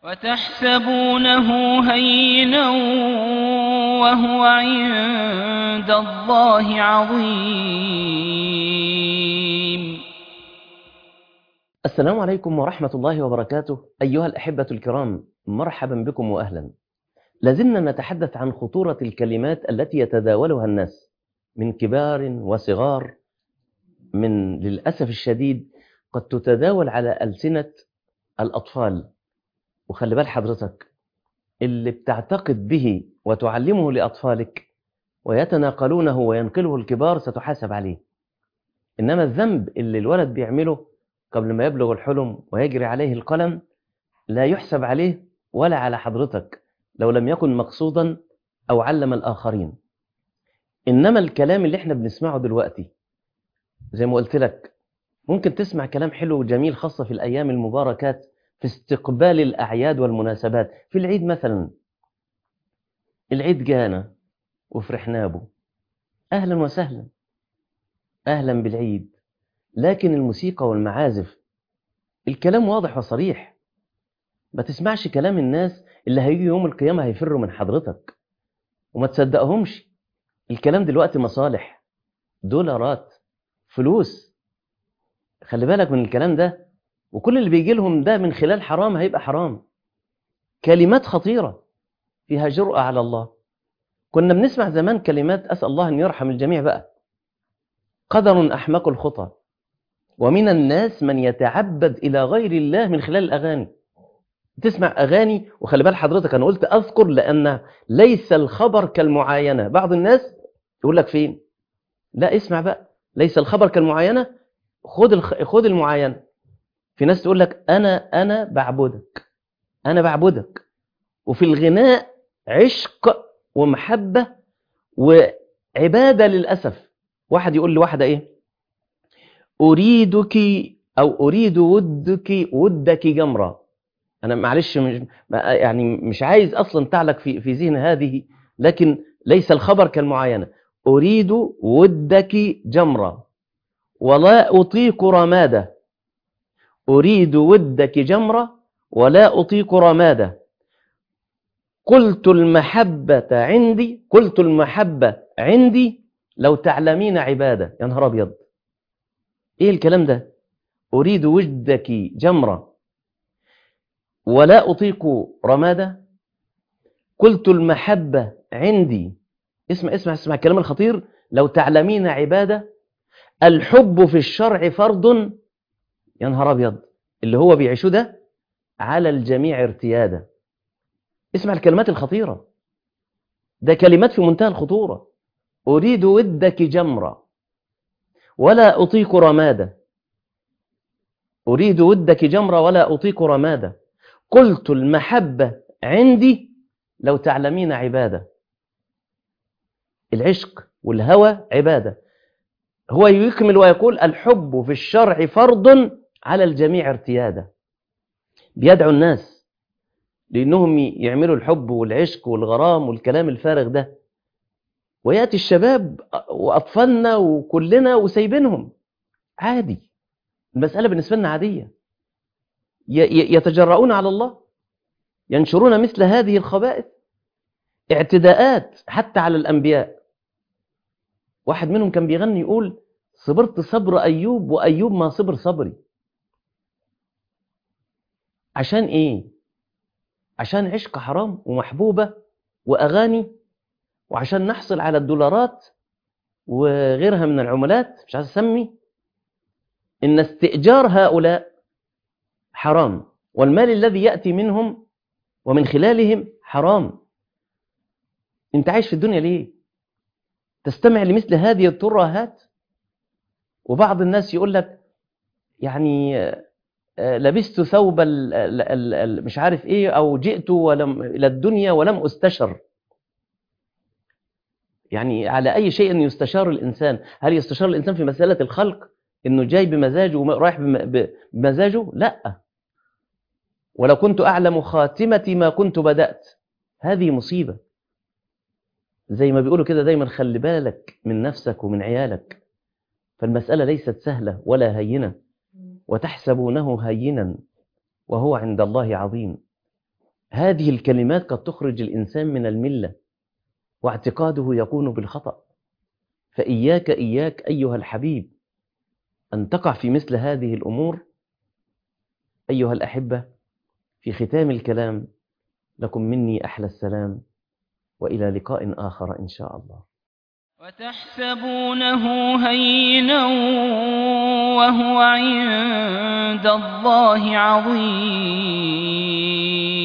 وتحسبونه هينا وهو عند الله عظيم السلام عليكم ورحمة الله وبركاته أيها الأحبة الكرام مرحبا بكم وأهلا لازلنا نتحدث عن خطورة الكلمات التي يتداولها الناس من كبار وصغار من للأسف الشديد قد تتداول على ألسنة الأطفال وخلي بال حضرتك اللي بتعتقد به وتعلمه لأطفالك ويتناقلونه وينقله الكبار ستحاسب عليه إنما الذنب اللي الولد بيعمله قبل ما يبلغ الحلم ويجري عليه القلم لا يحسب عليه ولا على حضرتك لو لم يكن مقصودا أو علم الآخرين إنما الكلام اللي احنا بنسمعه دلوقتي زي ما قلت لك ممكن تسمع كلام حلو وجميل خاصة في الأيام المباركات في استقبال الأعياد والمناسبات في العيد مثلا العيد جانا وفرحنا به أهلا وسهلا أهلا بالعيد لكن الموسيقى والمعازف الكلام واضح وصريح ما تسمعش كلام الناس اللي هيجي يوم القيامة هيفروا من حضرتك وما تصدقهمش الكلام دلوقتي مصالح دولارات فلوس خلي بالك من الكلام ده وكل اللي بيجي لهم ده من خلال حرام هيبقى حرام كلمات خطيرة فيها جرأة على الله كنا بنسمع زمان كلمات أسأل الله أن يرحم الجميع بقى قدر أحمق الخطى ومن الناس من يتعبد إلى غير الله من خلال الأغاني تسمع أغاني وخلي بال حضرتك أنا قلت أذكر لأن ليس الخبر كالمعاينة بعض الناس يقول لك فين لا اسمع بقى ليس الخبر كالمعاينة خد الخ... خد المعاينة في ناس تقول لك أنا أنا بعبدك أنا بعبدك وفي الغناء عشق ومحبة وعبادة للأسف واحد يقول لواحدة إيه أريدك أو أريد ودك ودك جمرة أنا معلش مش يعني مش عايز أصلا تعلق في في ذهن هذه لكن ليس الخبر كالمعاينة أريد ودك جمرة ولا أطيق رمادة أريد ودك جمرة ولا أطيق رمادة قلت المحبة عندي قلت المحبة عندي لو تعلمين عبادة يا نهار أبيض إيه الكلام ده أريد ودك جمرة ولا أطيق رمادة قلت المحبة عندي اسمع اسمع اسمع الكلام الخطير لو تعلمين عبادة الحب في الشرع فرض يا نهار أبيض اللي هو بيعيشوه ده على الجميع ارتيادا اسمع الكلمات الخطيرة ده كلمات في منتهى الخطورة أريد ودك جمرة ولا أطيق رمادة أريد ودك جمرة ولا أطيق رمادة قلت المحبة عندي لو تعلمين عبادة العشق والهوى عبادة هو يكمل ويقول الحب في الشرع فرض على الجميع ارتيادا بيدعو الناس لأنهم يعملوا الحب والعشق والغرام والكلام الفارغ ده ويأتي الشباب وأطفالنا وكلنا وسايبينهم عادي المسألة بالنسبة لنا عادية يتجرؤون على الله ينشرون مثل هذه الخبائث اعتداءات حتى على الأنبياء واحد منهم كان بيغني يقول صبرت صبر أيوب وأيوب ما صبر صبري عشان إيه؟ عشان عشق حرام ومحبوبة وأغاني وعشان نحصل على الدولارات وغيرها من العملات مش عايز أسمي إن استئجار هؤلاء حرام والمال الذي يأتي منهم ومن خلالهم حرام انت عايش في الدنيا ليه تستمع لمثل هذه الترهات وبعض الناس يقول لك يعني لبست ثوب ال ال ال مش عارف ايه او جئت ولم الى الدنيا ولم استشر يعني على اي شيء يستشار الانسان هل يستشار الانسان في مساله الخلق انه جاي بمزاجه ورايح بمزاجه لا ولو كنت اعلم خاتمتي ما كنت بدات هذه مصيبه زي ما بيقولوا كده دايما خلي بالك من نفسك ومن عيالك فالمساله ليست سهله ولا هينه وتحسبونه هينا وهو عند الله عظيم هذه الكلمات قد تخرج الإنسان من الملة واعتقاده يكون بالخطأ فإياك إياك أيها الحبيب أن تقع في مثل هذه الأمور أيها الأحبة في ختام الكلام لكم مني أحلى السلام وإلى لقاء آخر إن شاء الله وتحسبونه هينا وهو عند الله عظيم